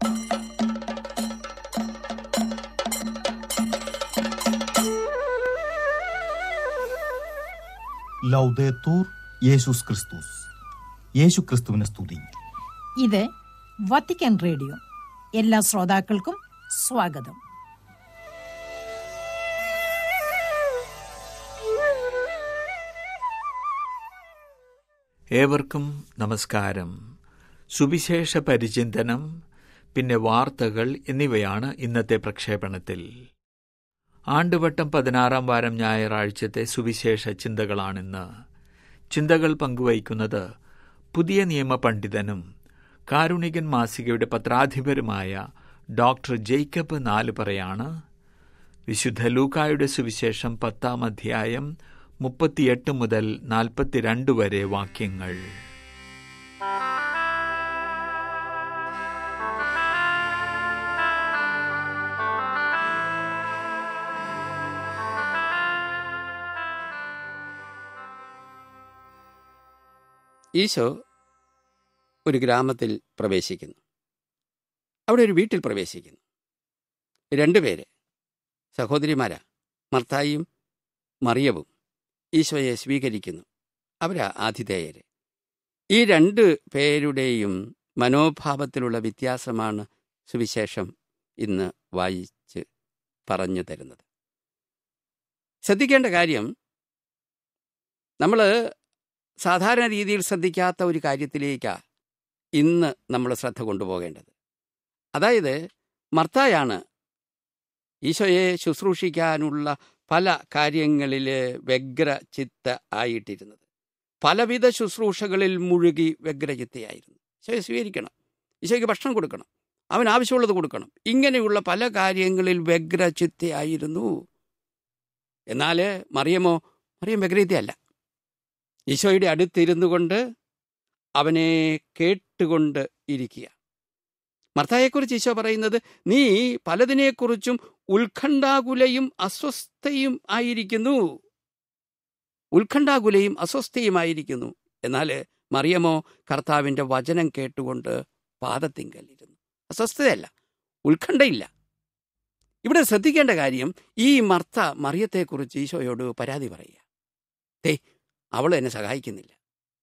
ലൗദേത്തൂർ യേശുസ് ക്രിസ്തുസ് യേശു ക്രിസ്തുവിനെ സ്തുതി ഇത് വത്തിക്കാൻ റേഡിയോ എല്ലാ ശ്രോതാക്കൾക്കും സ്വാഗതം ഏവർക്കും നമസ്കാരം സുവിശേഷ പരിചിന്തനം പിന്നെ വാർത്തകൾ എന്നിവയാണ് ഇന്നത്തെ പ്രക്ഷേപണത്തിൽ ആണ്ടുവട്ടം പതിനാറാം വാരം ഞായറാഴ്ചത്തെ സുവിശേഷ ചിന്തകളാണിന്ന് ചിന്തകൾ പങ്കുവയ്ക്കുന്നത് പുതിയ നിയമ പണ്ഡിതനും കാരുണികൻ മാസികയുടെ പത്രാധിപരുമായ ഡോക്ടർ ജേക്കബ് നാലുപറയാണ് വിശുദ്ധ ലൂക്കായുടെ സുവിശേഷം പത്താം അധ്യായം മുപ്പത്തിയെട്ട് മുതൽ നാൽപ്പത്തിരണ്ട് വരെ വാക്യങ്ങൾ ഈശോ ഒരു ഗ്രാമത്തിൽ പ്രവേശിക്കുന്നു അവിടെ ഒരു വീട്ടിൽ പ്രവേശിക്കുന്നു രണ്ടുപേര് സഹോദരിമാരാ മർത്തായും മറിയവും ഈശോയെ സ്വീകരിക്കുന്നു അവരാ ആതിഥേയര് ഈ രണ്ട് പേരുടെയും മനോഭാവത്തിലുള്ള വ്യത്യാസമാണ് സുവിശേഷം ഇന്ന് വായിച്ച് പറഞ്ഞു തരുന്നത് ശ്രദ്ധിക്കേണ്ട കാര്യം നമ്മൾ സാധാരണ രീതിയിൽ ശ്രദ്ധിക്കാത്ത ഒരു കാര്യത്തിലേക്കാണ് ഇന്ന് നമ്മൾ ശ്രദ്ധ കൊണ്ടുപോകേണ്ടത് അതായത് മർത്തായാണ് ഈശോയെ ശുശ്രൂഷിക്കാനുള്ള പല കാര്യങ്ങളിൽ വ്യഗ്രചിത്ത ആയിട്ടിരുന്നത് പലവിധ ശുശ്രൂഷകളിൽ മുഴുകി വ്യഗ്രചിത്തയായിരുന്നു ഈശോയെ സ്വീകരിക്കണം ഈശോയ്ക്ക് ഭക്ഷണം കൊടുക്കണം അവൻ ആവശ്യമുള്ളത് കൊടുക്കണം ഇങ്ങനെയുള്ള പല കാര്യങ്ങളിൽ വ്യഗ്രചിത്തയായിരുന്നു എന്നാൽ മറിയമോ മറിയം വ്യഗ്രചിത്തയല്ല ഈശോയുടെ അടുത്തിരുന്നു കൊണ്ട് അവനെ കേട്ടുകൊണ്ട് ഇരിക്കുക മർത്തായെക്കുറിച്ച് ഈശോ പറയുന്നത് നീ പലതിനെക്കുറിച്ചും ഉത്കണ്ഠാകുലയും അസ്വസ്ഥയും ആയിരിക്കുന്നു ഉത്കണ്ഠാകുലയും അസ്വസ്ഥയുമായിരിക്കുന്നു എന്നാൽ മറിയമോ കർത്താവിൻ്റെ വചനം കേട്ടുകൊണ്ട് പാദത്തിങ്കൽ ഇരുന്നു അസ്വസ്ഥതയല്ല ഉത്കണ്ഠയില്ല ഇവിടെ ശ്രദ്ധിക്കേണ്ട കാര്യം ഈ മർത്ത മറിയത്തെക്കുറിച്ച് ഈശോയോട് പരാതി പറയുക തേ അവൾ എന്നെ സഹായിക്കുന്നില്ല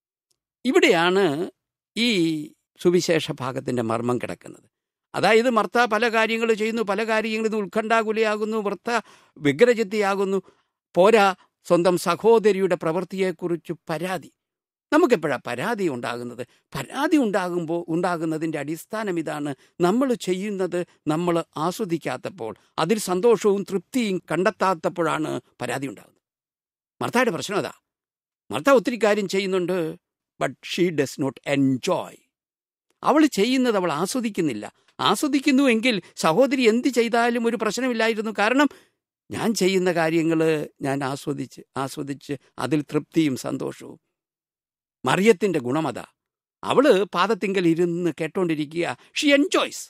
ഇവിടെയാണ് ഈ സുവിശേഷ ഭാഗത്തിന്റെ മർമ്മം കിടക്കുന്നത് അതായത് മർത്ത പല കാര്യങ്ങൾ ചെയ്യുന്നു പല കാര്യങ്ങളിൽ നിന്ന് ഉത്കണ്ഠാകുലയാകുന്നു വൃത്ത വിഗ്രചിത്തിയാകുന്നു പോരാ സ്വന്തം സഹോദരിയുടെ പ്രവൃത്തിയെക്കുറിച്ച് പരാതി നമുക്കെപ്പോഴാണ് പരാതി ഉണ്ടാകുന്നത് പരാതി ഉണ്ടാകുമ്പോൾ ഉണ്ടാകുന്നതിൻ്റെ അടിസ്ഥാനം ഇതാണ് നമ്മൾ ചെയ്യുന്നത് നമ്മൾ ആസ്വദിക്കാത്തപ്പോൾ അതിൽ സന്തോഷവും തൃപ്തിയും കണ്ടെത്താത്തപ്പോഴാണ് പരാതി ഉണ്ടാകുന്നത് മർത്തയുടെ പ്രശ്നം അതാ മർത്ത ഒത്തിരി കാര്യം ചെയ്യുന്നുണ്ട് but she does not enjoy അവൾ ചെയ്യുന്നത് അവൾ ആസ്വദിക്കുന്നില്ല ആസ്വദിക്കുന്നുവെങ്കിൽ സഹോദരി എന്ത് ചെയ്താലും ഒരു പ്രശ്നമില്ലായിരുന്നു കാരണം ഞാൻ ചെയ്യുന്ന കാര്യങ്ങൾ ഞാൻ ആസ്വദിച്ച് ആസ്വദിച്ച് അതിൽ തൃപ്തിയും സന്തോഷവും മറിയത്തിൻ്റെ ഗുണമത അവള് പാദത്തിങ്കൽ ഇരുന്ന് കേട്ടോണ്ടിരിക്കുക she enjoys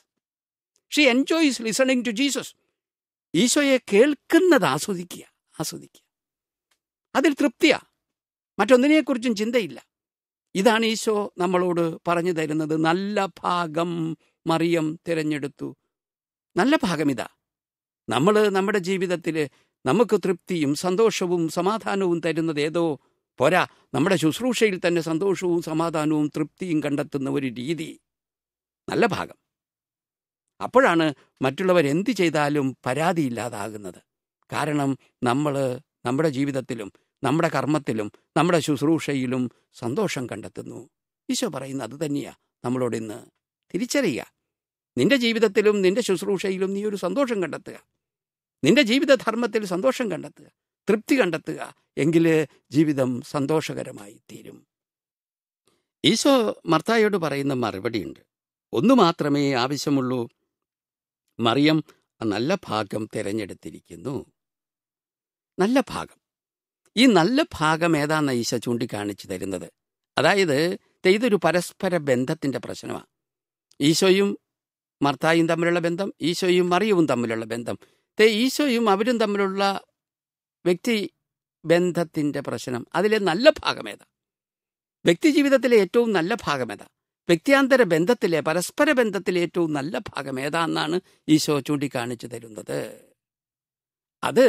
she enjoys listening to Jesus ഈശോയെ കേൾക്കുന്നത് ആസ്വദിക്കുക ആസ്വദിക്കുക അതിൽ തൃപ്തിയാ മറ്റൊന്നിനെക്കുറിച്ചും ചിന്തയില്ല ഇതാണ് ഈശോ നമ്മളോട് പറഞ്ഞു തരുന്നത് നല്ല ഭാഗം മറിയം തിരഞ്ഞെടുത്തു നല്ല ഭാഗം ഇതാ നമ്മൾ നമ്മുടെ ജീവിതത്തിൽ നമുക്ക് തൃപ്തിയും സന്തോഷവും സമാധാനവും തരുന്നത് ഏതോ പോരാ നമ്മുടെ ശുശ്രൂഷയിൽ തന്നെ സന്തോഷവും സമാധാനവും തൃപ്തിയും കണ്ടെത്തുന്ന ഒരു രീതി നല്ല ഭാഗം അപ്പോഴാണ് മറ്റുള്ളവർ എന്ത് ചെയ്താലും പരാതിയില്ലാതാകുന്നത് കാരണം നമ്മൾ നമ്മുടെ ജീവിതത്തിലും നമ്മുടെ കർമ്മത്തിലും നമ്മുടെ ശുശ്രൂഷയിലും സന്തോഷം കണ്ടെത്തുന്നു ഈശോ പറയുന്ന അത് തന്നെയാ നമ്മളോട് ഇന്ന് തിരിച്ചറിയുക നിന്റെ ജീവിതത്തിലും നിന്റെ ശുശ്രൂഷയിലും നീ ഒരു സന്തോഷം കണ്ടെത്തുക നിന്റെ ജീവിതധർമ്മത്തിൽ സന്തോഷം കണ്ടെത്തുക തൃപ്തി കണ്ടെത്തുക എങ്കിൽ ജീവിതം സന്തോഷകരമായി തീരും ഈശോ മർത്തായോട് പറയുന്ന മറുപടിയുണ്ട് ഒന്നു മാത്രമേ ആവശ്യമുള്ളൂ മറിയം നല്ല ഭാഗം തിരഞ്ഞെടുത്തിരിക്കുന്നു നല്ല ഭാഗം ഈ നല്ല ഭാഗം ഏതാണെന്ന് ഈശോ ചൂണ്ടിക്കാണിച്ചു തരുന്നത് അതായത് ഇതൊരു പരസ്പര ബന്ധത്തിന്റെ പ്രശ്നമാണ് ഈശോയും മർത്തായും തമ്മിലുള്ള ബന്ധം ഈശോയും മറിയവും തമ്മിലുള്ള ബന്ധം തേ ഈശോയും അവരും തമ്മിലുള്ള വ്യക്തി ബന്ധത്തിന്റെ പ്രശ്നം അതിലെ നല്ല ഭാഗം ഏതാ വ്യക്തി ജീവിതത്തിലെ ഏറ്റവും നല്ല ഭാഗം ഏതാ വ്യക്തിയാന്തര ബന്ധത്തിലെ പരസ്പര ബന്ധത്തിലെ ഏറ്റവും നല്ല ഭാഗം ഏതാന്നാണ് ഈശോ ചൂണ്ടിക്കാണിച്ചു തരുന്നത് അത്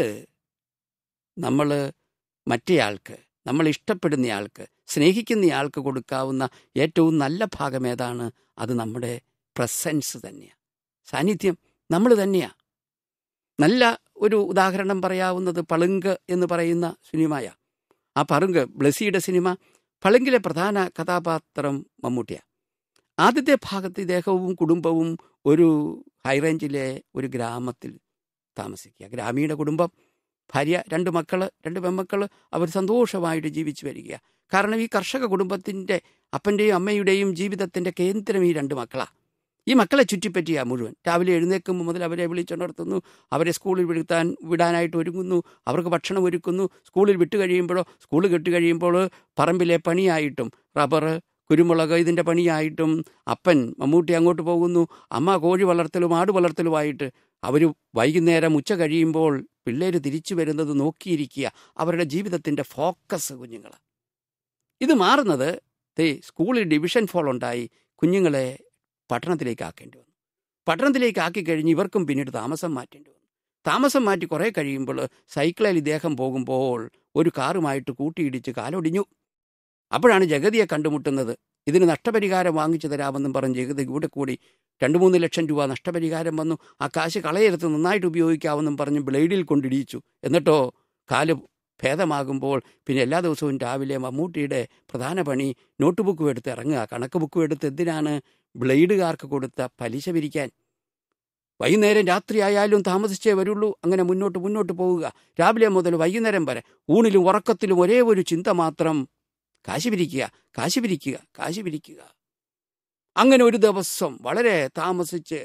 നമ്മൾ മറ്റേയാൾക്ക് നമ്മൾ ഇഷ്ടപ്പെടുന്നയാൾക്ക് സ്നേഹിക്കുന്നയാൾക്ക് കൊടുക്കാവുന്ന ഏറ്റവും നല്ല ഭാഗം ഏതാണ് അത് നമ്മുടെ പ്രസൻസ് തന്നെയാണ് സാന്നിധ്യം നമ്മൾ തന്നെയാണ് നല്ല ഒരു ഉദാഹരണം പറയാവുന്നത് പളുങ്ക് എന്ന് പറയുന്ന സിനിമയ ആ പളുങ്ക് ബ്ലസിയുടെ സിനിമ പളുങ്കിലെ പ്രധാന കഥാപാത്രം മമ്മൂട്ടിയാണ് ആദ്യത്തെ ഭാഗത്ത് ഇദ്ദേഹവും കുടുംബവും ഒരു ഹൈറേഞ്ചിലെ ഒരു ഗ്രാമത്തിൽ താമസിക്കുക ഗ്രാമീണ കുടുംബം ഭാര്യ രണ്ട് മക്കള് രണ്ട് പെൺമക്കള് അവർ സന്തോഷമായിട്ട് ജീവിച്ചു വരിക കാരണം ഈ കർഷക കുടുംബത്തിന്റെ അപ്പന്റെയും അമ്മയുടെയും ജീവിതത്തിന്റെ കേന്ദ്രം ഈ രണ്ട് മക്കളാ ഈ മക്കളെ ചുറ്റിപ്പറ്റിയാ മുഴുവൻ രാവിലെ എഴുന്നേൽക്കുമ്പോൾ മുതൽ അവരെ വിളിച്ചുണർത്തുന്നു അവരെ സ്കൂളിൽ വിടുത്താൻ വിടാനായിട്ട് ഒരുങ്ങുന്നു അവർക്ക് ഭക്ഷണം ഒരുക്കുന്നു സ്കൂളിൽ വിട്ട് കഴിയുമ്പോഴോ സ്കൂൾ കെട്ട് കഴിയുമ്പോൾ പറമ്പിലെ പണിയായിട്ടും റബ്ബർ കുരുമുളക് ഇതിൻ്റെ പണിയായിട്ടും അപ്പൻ മമ്മൂട്ടി അങ്ങോട്ട് പോകുന്നു അമ്മ കോഴി വളർത്തലും ആട് വളർത്തലുമായിട്ട് അവർ വൈകുന്നേരം ഉച്ച കഴിയുമ്പോൾ പിള്ളേർ തിരിച്ചു വരുന്നത് നോക്കിയിരിക്കുക അവരുടെ ജീവിതത്തിൻ്റെ ഫോക്കസ് കുഞ്ഞുങ്ങൾ ഇത് മാറുന്നത് ദേ സ്കൂളിൽ ഡിവിഷൻ ഫോൾ ഉണ്ടായി കുഞ്ഞുങ്ങളെ പട്ടണത്തിലേക്ക് ആക്കേണ്ടി വന്നു പട്ടണത്തിലേക്ക് ആക്കി കഴിഞ്ഞ് ഇവർക്കും പിന്നീട് താമസം മാറ്റേണ്ടി വന്നു താമസം മാറ്റി കുറേ കഴിയുമ്പോൾ സൈക്കിളിൽ ഇദ്ദേഹം പോകുമ്പോൾ ഒരു കാറുമായിട്ട് കൂട്ടിയിടിച്ച് കാലൊടിഞ്ഞു അപ്പോഴാണ് ജഗതിയെ കണ്ടുമുട്ടുന്നത് ഇതിന് നഷ്ടപരിഹാരം വാങ്ങിച്ചു തരാമെന്നും പറഞ്ഞ് ജഗതി കൂടെ കൂടി രണ്ട് മൂന്ന് ലക്ഷം രൂപ നഷ്ടപരിഹാരം വന്നു ആ കാശ് കളയെടുത്ത് നന്നായിട്ട് ഉപയോഗിക്കാമെന്നും പറഞ്ഞ് ബ്ലേഡിൽ കൊണ്ടിടിയിച്ചു എന്നിട്ടോ കാല് ഭേദമാകുമ്പോൾ പിന്നെ എല്ലാ ദിവസവും രാവിലെ മമ്മൂട്ടിയുടെ പ്രധാന പണി നോട്ട് ബുക്കും എടുത്ത് ഇറങ്ങുക കണക്ക് ബുക്കും എടുത്ത് എന്തിനാണ് ബ്ലേഡുകാർക്ക് കൊടുത്ത പലിശ പിരിക്കാൻ വൈകുന്നേരം രാത്രിയായാലും താമസിച്ചേ വരുള്ളൂ അങ്ങനെ മുന്നോട്ട് മുന്നോട്ട് പോവുക രാവിലെ മുതൽ വൈകുന്നേരം വരെ ഊണിലും ഉറക്കത്തിലും ഒരേ ഒരു ചിന്ത മാത്രം കാശ് പിരിക്കുക കാശ് പിരിക്കുക കാശ് പിരിക്കുക അങ്ങനെ ഒരു ദിവസം വളരെ താമസിച്ച്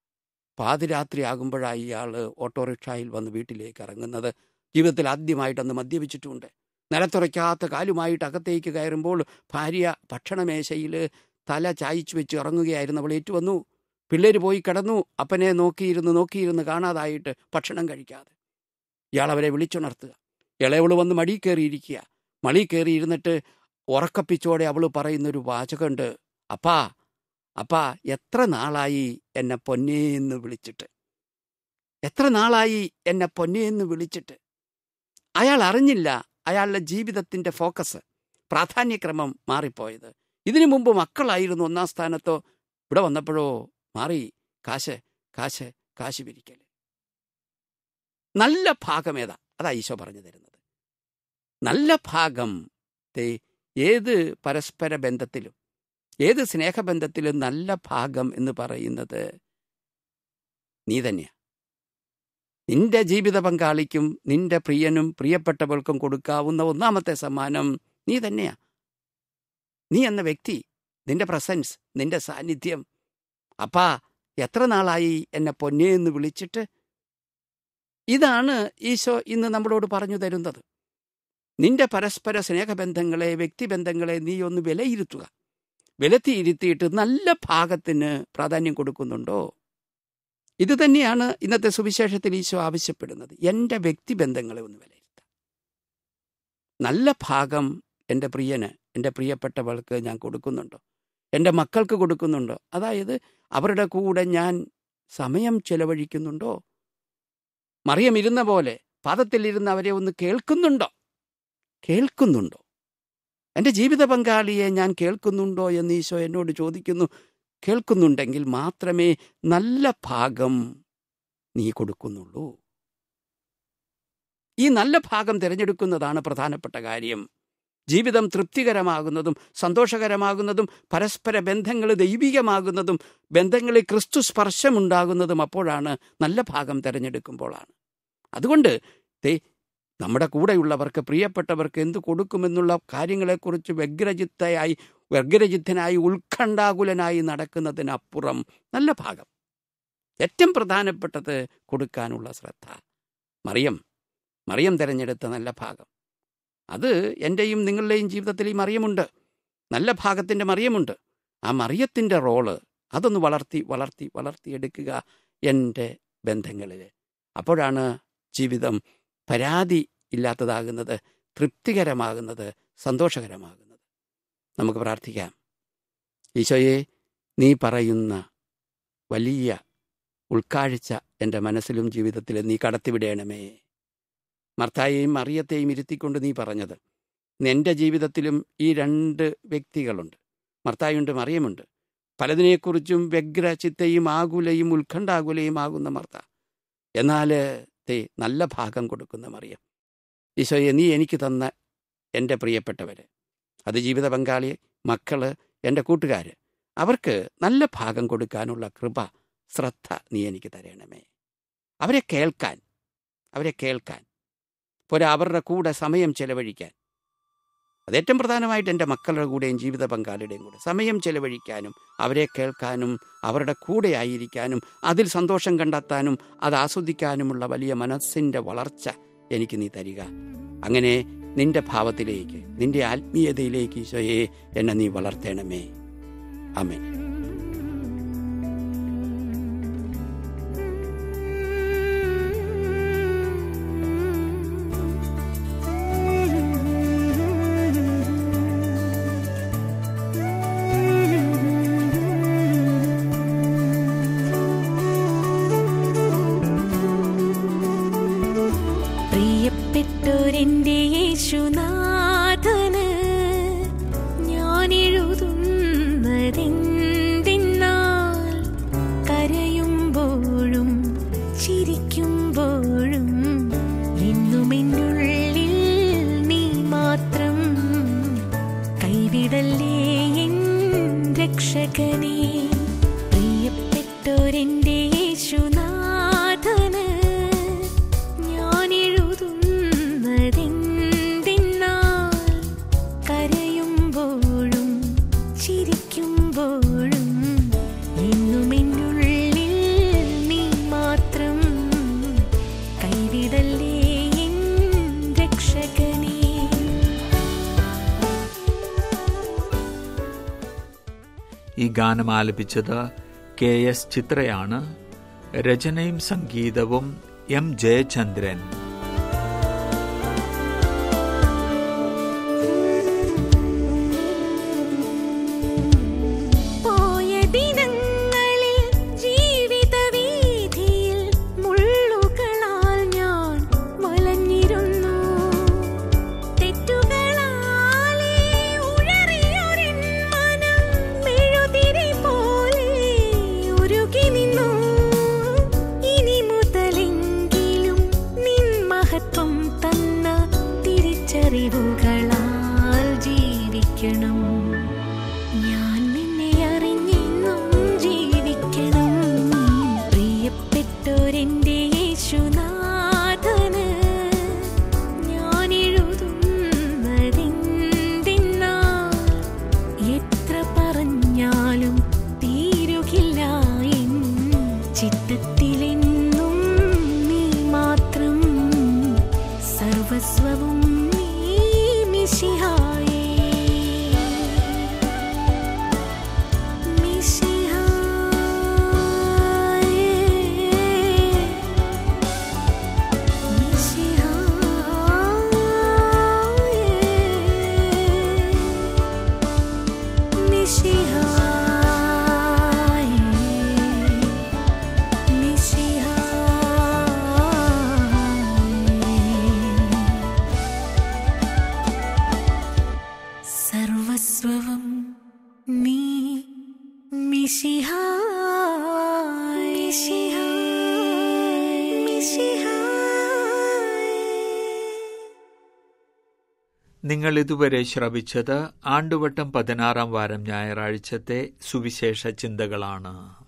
പാതിരാത്രിയാകുമ്പോഴായി ഇയാൾ ഓട്ടോറിക്ഷയിൽ വന്ന് വീട്ടിലേക്ക് ഇറങ്ങുന്നത് ജീവിതത്തിൽ ആദ്യമായിട്ട് അന്ന് മദ്യപിച്ചിട്ടുമുണ്ട് നിലത്തുറയ്ക്കാത്ത കാലുമായിട്ട് അകത്തേക്ക് കയറുമ്പോൾ ഭാര്യ ഭക്ഷണമേശയിൽ തല ചായച്ചു വെച്ച് ഇറങ്ങുകയായിരുന്നു അവൾ ഏറ്റുവന്നു പിള്ളേര് പോയി കിടന്നു അപ്പനെ നോക്കിയിരുന്ന് നോക്കിയിരുന്ന് കാണാതായിട്ട് ഭക്ഷണം കഴിക്കാതെ ഇയാൾ അവരെ വിളിച്ചുണർത്തുക ഇളയവള് വന്ന് മടി കയറിയിരിക്കുക മടി കയറിയിരുന്നിട്ട് ഉറക്കപ്പിച്ചോടെ അവൾ പറയുന്നൊരു വാചകമുണ്ട് അപ്പാ അപ്പാ എത്ര നാളായി എന്നെ പൊന്നേന്ന് വിളിച്ചിട്ട് എത്ര നാളായി എന്നെ പൊന്നേന്ന് വിളിച്ചിട്ട് അയാൾ അറിഞ്ഞില്ല അയാളുടെ ജീവിതത്തിന്റെ ഫോക്കസ് പ്രാധാന്യക്രമം മാറിപ്പോയത് ഇതിനു മുമ്പ് മക്കളായിരുന്നു ഒന്നാം സ്ഥാനത്തോ ഇവിടെ വന്നപ്പോഴോ മാറി കാശ് കാശ് കാശ് പിരിക്കൽ നല്ല ഭാഗം ഏതാ അതാ ഈശോ പറഞ്ഞു തരുന്നത് നല്ല ഭാഗം ദേ ഏത് പരസ്പര ബന്ധത്തിലും ഏത് സ്നേഹബന്ധത്തിലും നല്ല ഭാഗം എന്ന് പറയുന്നത് നീ തന്നെയാ നിന്റെ ജീവിത പങ്കാളിക്കും നിന്റെ പ്രിയനും പ്രിയപ്പെട്ടവൾക്കും കൊടുക്കാവുന്ന ഒന്നാമത്തെ സമ്മാനം നീ തന്നെയാ നീ എന്ന വ്യക്തി നിന്റെ പ്രസൻസ് നിന്റെ സാന്നിധ്യം അപ്പാ എത്ര നാളായി എന്നെ പൊന്നേ എന്ന് വിളിച്ചിട്ട് ഇതാണ് ഈശോ ഇന്ന് നമ്മളോട് പറഞ്ഞു തരുന്നത് നിന്റെ പരസ്പര സ്നേഹബന്ധങ്ങളെ വ്യക്തിബന്ധങ്ങളെ നീ ഒന്ന് വിലയിരുത്തുക വിലത്തിയിരുത്തിയിട്ട് നല്ല ഭാഗത്തിന് പ്രാധാന്യം കൊടുക്കുന്നുണ്ടോ ഇത് തന്നെയാണ് ഇന്നത്തെ സുവിശേഷത്തിൽ ഈശോ ആവശ്യപ്പെടുന്നത് എൻ്റെ വ്യക്തിബന്ധങ്ങളെ ഒന്ന് വിലയിരുത്താം നല്ല ഭാഗം എൻ്റെ പ്രിയന് എൻ്റെ പ്രിയപ്പെട്ടവൾക്ക് ഞാൻ കൊടുക്കുന്നുണ്ടോ എൻ്റെ മക്കൾക്ക് കൊടുക്കുന്നുണ്ടോ അതായത് അവരുടെ കൂടെ ഞാൻ സമയം ചെലവഴിക്കുന്നുണ്ടോ മറിയം ഇരുന്ന പോലെ പാദത്തിലിരുന്ന് അവരെ ഒന്ന് കേൾക്കുന്നുണ്ടോ കേൾക്കുന്നുണ്ടോ എൻ്റെ ജീവിത പങ്കാളിയെ ഞാൻ കേൾക്കുന്നുണ്ടോ എന്ന് ഈശോ എന്നോട് ചോദിക്കുന്നു കേൾക്കുന്നുണ്ടെങ്കിൽ മാത്രമേ നല്ല ഭാഗം നീ കൊടുക്കുന്നുള്ളൂ ഈ നല്ല ഭാഗം തിരഞ്ഞെടുക്കുന്നതാണ് പ്രധാനപ്പെട്ട കാര്യം ജീവിതം തൃപ്തികരമാകുന്നതും സന്തോഷകരമാകുന്നതും പരസ്പര ബന്ധങ്ങൾ ദൈവികമാകുന്നതും ബന്ധങ്ങളിൽ ക്രിസ്തു സ്പർശമുണ്ടാകുന്നതും അപ്പോഴാണ് നല്ല ഭാഗം തിരഞ്ഞെടുക്കുമ്പോഴാണ് അതുകൊണ്ട് ദേ നമ്മുടെ കൂടെയുള്ളവർക്ക് പ്രിയപ്പെട്ടവർക്ക് എന്ത് കൊടുക്കുമെന്നുള്ള കാര്യങ്ങളെക്കുറിച്ച് വ്യഗ്രചിത്തയായി വ്യഗ്രചിത്തനായി ഉത്കണ്ഠാകുലനായി നടക്കുന്നതിനപ്പുറം നല്ല ഭാഗം ഏറ്റവും പ്രധാനപ്പെട്ടത് കൊടുക്കാനുള്ള ശ്രദ്ധ മറിയം മറിയം തിരഞ്ഞെടുത്ത നല്ല ഭാഗം അത് എൻ്റെയും നിങ്ങളുടെയും ജീവിതത്തിൽ ഈ മറിയമുണ്ട് നല്ല ഭാഗത്തിൻ്റെ മറിയമുണ്ട് ആ മറിയത്തിൻ്റെ റോള് അതൊന്ന് വളർത്തി വളർത്തി വളർത്തിയെടുക്കുക എൻ്റെ ബന്ധങ്ങളിൽ അപ്പോഴാണ് ജീവിതം പരാതി ഇല്ലാത്തതാകുന്നത് തൃപ്തികരമാകുന്നത് സന്തോഷകരമാകുന്നത് നമുക്ക് പ്രാർത്ഥിക്കാം ഈശോയെ നീ പറയുന്ന വലിയ ഉൾക്കാഴ്ച എൻ്റെ മനസ്സിലും ജീവിതത്തിലും നീ കടത്തിവിടേണമേ മർത്തായെയും മറിയത്തെയും ഇരുത്തിക്കൊണ്ട് നീ പറഞ്ഞത് എൻ്റെ ജീവിതത്തിലും ഈ രണ്ട് വ്യക്തികളുണ്ട് മർത്തായുണ്ട് മറിയമുണ്ട് പലതിനെക്കുറിച്ചും വ്യഗ്രചിത്തയും ആകുലയും ഉത്കണ്ഠാകുലയും ആകുന്ന മർത്ത എന്നാൽ തേ നല്ല ഭാഗം കൊടുക്കുന്ന മറിയം ഈശോയെ നീ എനിക്ക് തന്ന എൻ്റെ പ്രിയപ്പെട്ടവര് അത് ജീവിത പങ്കാളി മക്കള് എൻ്റെ കൂട്ടുകാർ അവർക്ക് നല്ല ഭാഗം കൊടുക്കാനുള്ള കൃപ ശ്രദ്ധ നീ എനിക്ക് തരണമേ അവരെ കേൾക്കാൻ അവരെ കേൾക്കാൻ പോരാ അവരുടെ കൂടെ സമയം ചെലവഴിക്കാൻ അത് ഏറ്റവും പ്രധാനമായിട്ട് എൻ്റെ മക്കളുടെ കൂടെയും ജീവിത പങ്കാളിയുടെയും കൂടെ സമയം ചെലവഴിക്കാനും അവരെ കേൾക്കാനും അവരുടെ കൂടെ ആയിരിക്കാനും അതിൽ സന്തോഷം കണ്ടെത്താനും അത് ആസ്വദിക്കാനുമുള്ള വലിയ മനസ്സിൻ്റെ വളർച്ച എനിക്ക് നീ തരിക അങ്ങനെ നിന്റെ ഭാവത്തിലേക്ക് നിന്റെ ആത്മീയതയിലേക്ക് ഈശോയെ എന്നെ നീ വളർത്തണമേ അമേൻ പ്രിയപ്പെട്ടോരെന്റെ യേശുനാഥന് ഞാൻ എഴുതുന്നതെന്തെന്നാൽ കരയുമ്പോഴും ചിരിക്കുമ്പോഴും എന്നും എന്നുള്ളിൽ നീ മാത്രം കൈവിടല്ലേ എൻ രക്ഷകനേ പ്രിയപ്പെട്ടോരെന്റെ യേശുനാഥന് ഞാൻ എഴുതുന്നതെന്തെന്നാൽ കരയുമ്പോഴും ചിരിക്കുമ്പോഴും എന്നും എന്നുള്ളിൽ നീ മാത്രം കൈവിടല്ലേ എൻ രക്ഷകനേ ഈ ഗാനം ആലപിച്ചത് കെ എസ് ചിത്രയാണ് രചനയും സംഗീതവും എം ജയചന്ദ്രൻ പോയ ദിനങ്ങളിൽ ജീവിതവീഥിയിൽ മുള്ളുകളാൽ ഞാൻ വലഞ്ഞിരുന്നു തെറ്റുകളാലേ ഉഴറിയൊരെൻ മനം മെഴുതിരി പോലെ ഉരുകി നിന്നു ഇനി മുതലെങ്കിലും നിൻ മഹത്വം തന്ന തിരിച്ചറിവുകളാൽ ജീവിക്കണം ഞാൻ നിന്നെ അറിഞ്ഞെന്നും ജീവിക്കണം പ്രിയപ്പെട്ടോരെന്റെ യേശുനാഥന് ഞാൻ എഴുതുന്നതെന്തെന്നാൽ എത്ര പറഞ്ഞാലും തീരുകില്ല എൻ ചിത്തത്തിലെന്നും നീ മാത്രം സർവസ്വവും നീ മിശിഹായേ സർവസ്വവും നീ മിശിഹായ് നിങ്ങൾ ഇതുവരെ ശ്രവിച്ചത് ആണ്ടുവട്ടം പതിനാറാം വാരം ഞായറാഴ്ചത്തെ സുവിശേഷ ചിന്തകളാണ്